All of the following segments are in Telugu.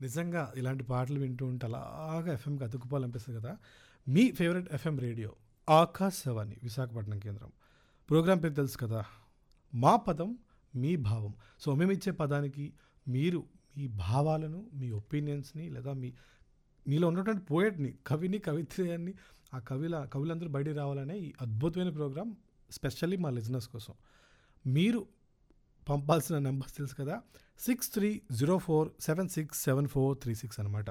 నిజంగా ఇలాంటి పాటలు వింటూ ఉంటే అలాగా ఎఫ్ఎంకి అతుక్కుపోవాలనిపిస్తుంది కదా మీ favourite FM radio Akashvani Visakhapatnam కేంద్రం ప్రోగ్రాం పేరు తెలుసు కదా మా పదం మీ భావం సో మేము ఇచ్చే పదానికి మీరు మీ భావాలను మీ ఒపీనియన్స్ని లేదా మీ మీలో ఉన్నటువంటి పోయట్ని కవిని కవిత్రయాన్ని ఆ కవిల కవులందరూ బయటికి రావాలనే ఈ అద్భుతమైన ప్రోగ్రాం స్పెషల్లీ మా లిజినెస్ కోసం మీరు పంపాల్సిన నెంబర్స్ తెలుసు కదా six three zero four seven six seven four three six అనమాట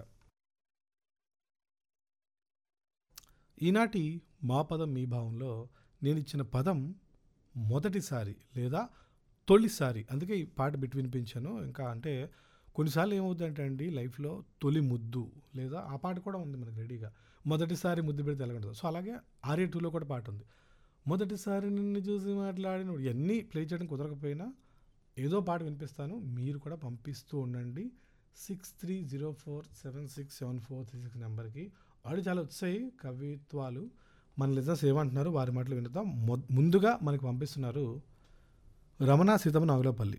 ఈనాటి మా పదం మీ భావంలో నేను ఇచ్చిన పదం మొదటిసారి లేదా తొలిసారి అందుకే ఈ పాట బిట్ వినిపించాను ఇంకా అంటే కొన్నిసార్లు ఏమవుతుందంటే అండి లైఫ్లో తొలి ముద్దు లేదా ఆ పాట కూడా ఉంది మనకి రెడీగా మొదటిసారి ముద్దు పెడితే ఎలా ఉంటుంది సో అలాగే ఆర్య టూలో కూడా పాట ఉంది మొదటిసారి నిన్ను చూసి మాట్లాడిన ఇవన్నీ ప్లే చేయడం కుదరకపోయినా ఏదో పాట వినిపిస్తాను మీరు కూడా పంపిస్తూ ఉండండి six three zero four seven six seven four three six నెంబర్కి వాడు చాలా వచ్చాయి కవిత్వాలు మన లిజనర్స్ ఏమంటున్నారు వారి మాటలు వినుతాం మొ- ముందుగా మనకి పంపిస్తున్నారు రమణ సీతమ్మ నాగులపల్లి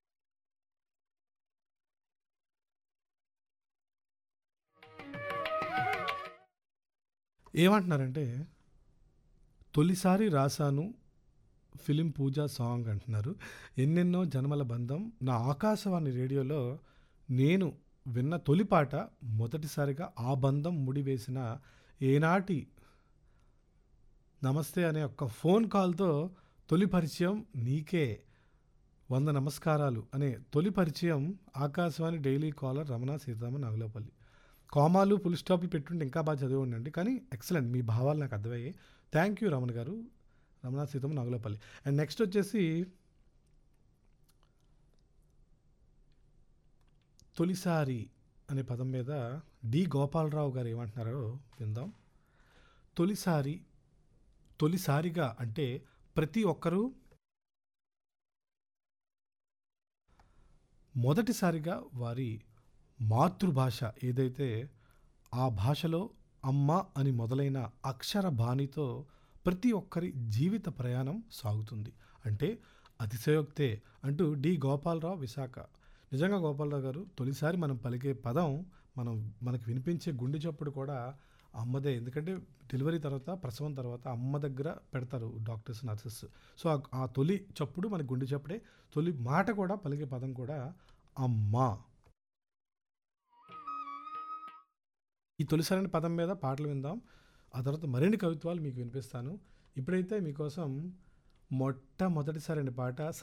ఏమంటున్నారంటే తొలిసారి రాశాను ఫిలిం పూజ సాంగ్ అంటున్నారు ఎన్నెన్నో జన్మల బంధం నా ఆకాశవాణి రేడియోలో నేను విన్న తొలి పాట మొదటిసారిగా ఆ బంధం ముడివేసిన ఏనాటి నమస్తే అనే ఒక్క ఫోన్ కాల్తో తొలి పరిచయం నీకే వంద నమస్కారాలు అనే తొలి పరిచయం ఆకాశవాణి డైలీ కాలర్ రమణ సీతారామ నాగులపల్లి కామాలు ఫుల్ స్టాప్లు పెట్టుంటే ఇంకా బాగా చదివి ఉండండి కానీ ఎక్సలెంట్ మీ భావాలు నాకు అర్థమయ్యాయి thank you Ramana garu Ramana Seethamma Nagulapalli and next వచ్చేసి తొలిసారి అనే పదం మీద డి గోపాలరావు గారు ఏమంటున్నారో విందాం తొలిసారి తొలిసారిగా అంటే ప్రతి ఒక్కరూ మొదటిసారిగా వారి మాతృభాష ఏదైతే ఆ భాషలో అమ్మ అని మొదలైన అక్షర బాణితో ప్రతి ఒక్కరి జీవిత ప్రయాణం సాగుతుంది అంటే అతిశయోక్తే అంటూ డి గోపాలరావు విశాఖ నిజంగా గోపాలరావు గారు తొలిసారి మనం పలికే పదం మనం మనకు వినిపించే గుండె చప్పుడు కూడా అమ్మదే ఎందుకంటే డెలివరీ తర్వాత ప్రసవం తర్వాత అమ్మ దగ్గర పెడతారు డాక్టర్స్ నర్సెస్ సో ఆ- ఆ తొలి చప్పుడు మన గుండె చప్పుడే తొలి మాట కూడా పలికే పదం కూడా అమ్మ ఈ తొలిసారి పదం మీద పాటలు విందాం ఆ తర్వాత మరిన్ని కవిత్వాలు మీకు వినిపిస్తాను ఇప్పుడైతే మీకోసం మొట్టమొదటిసారి పాట